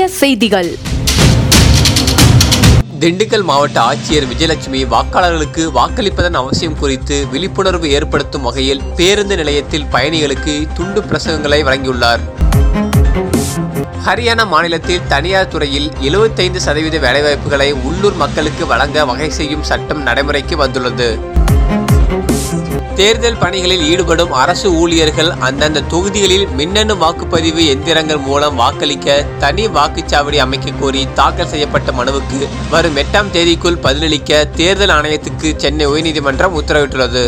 செய்திகள் திண்டுக்கல் மாவட்ட ஆட்சியர் விஜயலட்சுமி வாக்காளர்களுக்கு வாக்களிப்பதன் அவசியம் குறித்து விழிப்புணர்வு ஏற்படுத்தும் வகையில் பேருந்து நிலையத்தில் பயணிகளுக்கு துண்டு பிரசவங்களை வழங்கியுள்ளார் ஹரியானா மாநிலத்தில் தனியார் துறையில் 75% சதவீத வேலைவாய்ப்புகளை உள்ளூர் மக்களுக்கு வழங்க வகை செய்யும் சட்டம் நடைமுறைக்கு வந்துள்ளது தேர்தல் பணிகளில் ஈடுபடும் அரசு ஊழியர்கள் அந்தந்த தொகுதிகளில் மின்னணு வாக்குப்பதிவு எந்திரங்கள் மூலம் வாக்களிக்க தனி வாக்குச்சாவடி அமைக்க கோரி தாக்கல் செய்யப்பட்ட மனுவுக்கு வரும் எட்டாம் தேதிக்குள் பதிலளிக்க தேர்தல் ஆணையத்துக்கு சென்னை உயர்நீதிமன்றம் உத்தரவிட்டுள்ளது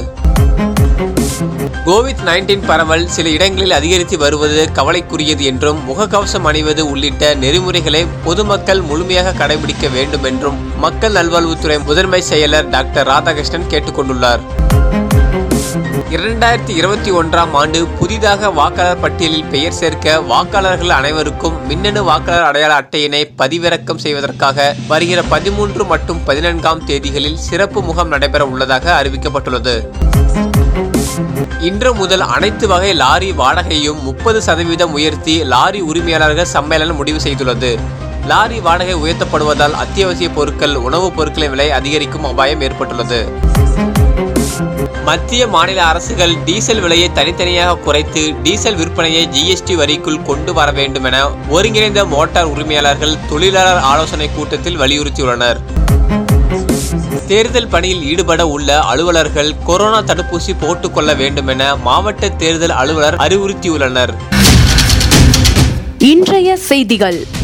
கோவிட் நைன்டீன் பரவல் சில இடங்களில் அதிகரித்து வருவது கவலைக்குரியது என்றும் முகக்கவசம் அணிவது உள்ளிட்ட நெறிமுறைகளை பொதுமக்கள் முழுமையாக கடைபிடிக்க வேண்டும் என்றும் மக்கள் நல்வாழ்வுத்துறை முதன்மை செயலர் டாக்டர் ராதாகிருஷ்ணன் கேட்டுக்கொண்டுள்ளார் இரண்டாயிரத்தி இருபத்தி ஒன்றாம் ஆண்டு புதிதாக வாக்காளர் பட்டியலில் பெயர் சேர்க்க வாக்காளர்கள் அனைவருக்கும் மின்னணு வாக்காளர் அடையாள அட்டையினை பதிவிறக்கம் செய்வதற்காக வருகிற பதிமூன்று மற்றும் பதினான்காம் தேதிகளில் சிறப்பு முகாம் நடைபெற உள்ளதாக அறிவிக்கப்பட்டுள்ளது இன்று முதல் அனைத்து வகை லாரி வாடகையும் முப்பது சதவீதம் உயர்த்தி லாரி உரிமையாளர்கள் சம்மேளனம் முடிவு செய்துள்ளது லாரி வாடகை உயர்த்தப்படுவதால் அத்தியாவசிய பொருட்கள் உணவுப் பொருட்களின் விலை அதிகரிக்கும் அபாயம் ஏற்பட்டுள்ளது மத்திய மாநில அரசுகள் டீசல் விலையை தனித்தனியாக குறைத்து டீசல் விற்பனையை ஜிஎஸ்டி வரிக்குள் கொண்டு வர வேண்டும் என ஒருங்கிணைந்த மோட்டார் உரிமையாளர்கள் தொழிலாளர் ஆலோசனை கூட்டத்தில் வலியுறுத்தியுள்ளனர் தேர்தல் பணியில் ஈடுபட உள்ள அலுவலர்கள் கொரோனா தடுப்பூசி போட்டுக்கொள்ள வேண்டும் என மாவட்ட தேர்தல் அலுவலர் அறிவுறுத்தியுள்ளனர் இன்றைய செய்திகள்